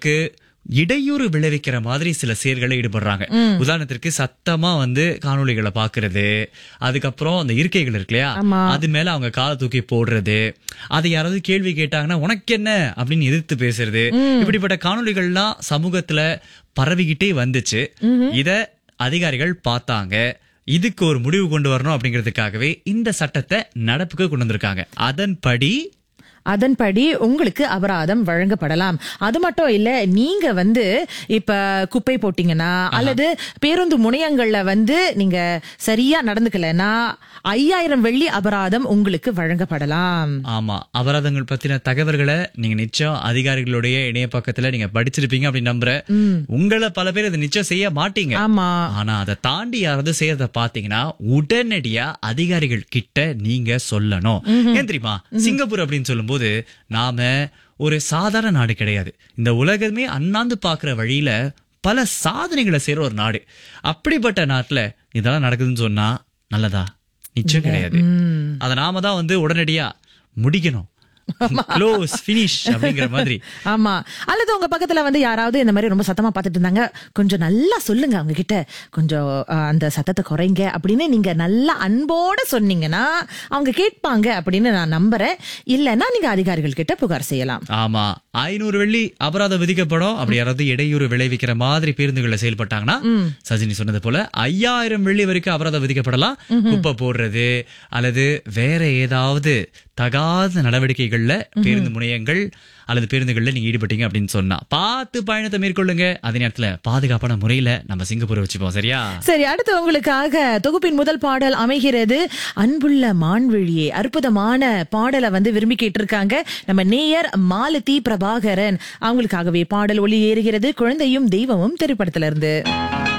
மக்களுக்கு இடையூறு விளைவிக்கிற மாதிரி சில செயல்களை ஈடுபடுறாங்க உதாரணத்திற்கு சத்தமா வந்து காணொளிகளை பாக்குறது அதுக்கப்புறம் அந்த இருக்கைகள் இருக்கு இல்லையா ஆமா. அது மேல அவங்க காலை தூக்கி போடுறது அதை யாராவது கேள்வி கேட்டாங்கன்னா உனக்கு என்ன அப்படின்னு எதிர்த்து பேசுறது இப்படிப்பட்ட காணொளிகள்லாம் சமூகத்துல பரவிக்கிட்டே வந்துச்சு இத அதிகாரிகள் பார்த்தாங்க இதுக்கு ஒரு முடிவு கொண்டு வரணும் அப்படிங்கிறதுக்காகவே இந்த சட்டத்தை நடப்புக்கு கொண்டு வந்திருக்காங்க அதன்படி அதன்படி உங்களுக்கு அபராதம் வழங்கப்படலாம் அது மட்டும் இல்ல நீங்க வந்து இப்ப குப்பை போட்டீங்கன்னா அல்லது பேருந்து முனையங்கள்ல வந்து நீங்க சரியா நடந்துக்கலன்னா ஐயாயிரம் வெள்ளி அபராதம் உங்களுக்கு வழங்கப்படலாம் ஆமா அபராதங்கள் பத்தின தகவல்களை நீங்க நிச்சயம் அதிகாரிகளுடைய இணைய பக்கத்துல நீங்க படிச்சிருப்பீங்க அப்படின்னு நம்புறேன் உங்களை பல பேர் இதை நிச்சயம் செய்ய மாட்டீங்க ஆமா ஆனா அதை தாண்டி யாராவது செய்யறத பாத்தீங்கன்னா உடனடியா அதிகாரிகள் கிட்ட நீங்க சொல்லணும் ஏன் தெரியுமா சிங்கப்பூர் அப்படின்னு சொல்லும்போது நாம ஒரு சாதாரண நாடு கிடையாது இந்த உலகமே அண்ணாந்து பாக்குற வழியில பல சாதனைகளை செய்யற ஒரு நாடு அப்படிப்பட்ட நாட்டுல இதெல்லாம் நடக்குதுன்னு சொன்னா நல்லதா நிச்சயம் கிடையாது அத நாம தான் வந்து உடனடியா முடிக்கணும் க்ளோஸ் ஃபினிஷ் அப்படிங்கிற மாதிரி ஆமா அல்லது உங்க பக்கத்துல வந்து யாராவது இந்த மாதிரி ரொம்ப சத்தமா பார்த்துட்டு இருந்தாங்க கொஞ்சம் நல்லா சொல்லுங்க அவங்க கிட்ட கொஞ்சம் அஹ், அந்த சத்தத்தை குறைங்க அப்படின்னு நீங்க நல்லா அன்போட சொன்னீங்கன்னா அவங்க கேட்பாங்க அப்படின்னு நான் நம்புறேன் இல்லைன்னா நீங்க அதிகாரிகள் கிட்ட புகார் செய்யலாம் ஆமா ஐநூறு வெள்ளி அபராதம் விதிக்கப்படும் அப்படி யாராவது இடையூறு விளைவிக்கிற மாதிரி பேருந்துகளை செயல்பட்டாங்கன்னா சஜினி சொன்னது போல ஐயாயிரம் வெள்ளி வரைக்கும் அபராதம் விதிக்கப்படலாம் குப்பை போடுறது அல்லது வேற ஏதாவது தகாத நடவடிக்கைகள்ல பேருந்து முனையங்கள் அல்லது பேருந்துகள்ல நீங்க ஈடுபட்டீங்க அப்படின்னு சொன்னா பார்த்து பயணத்தை மேற்கொள்ளுங்க அதே நேரத்துல பாதுகாப்பான முறையில நம்ம சிங்கப்பூரை வச்சுப்போம் சரியா சரி அடுத்து உங்களுக்காக தொகுப்பின் முதல் பாடல் அமைகிறது அன்புள்ள மான்விழியே அற்புதமான பாடலை வந்து விரும்பி கேட்டிருக்காங்க நம்ம நேயர் மாலதி பிரபாகரன் அவங்களுக்காகவே பாடல் ஒளி ஏறுகிறது குழந்தையும் தெய்வமும் திரைப்படத்துல இருந்து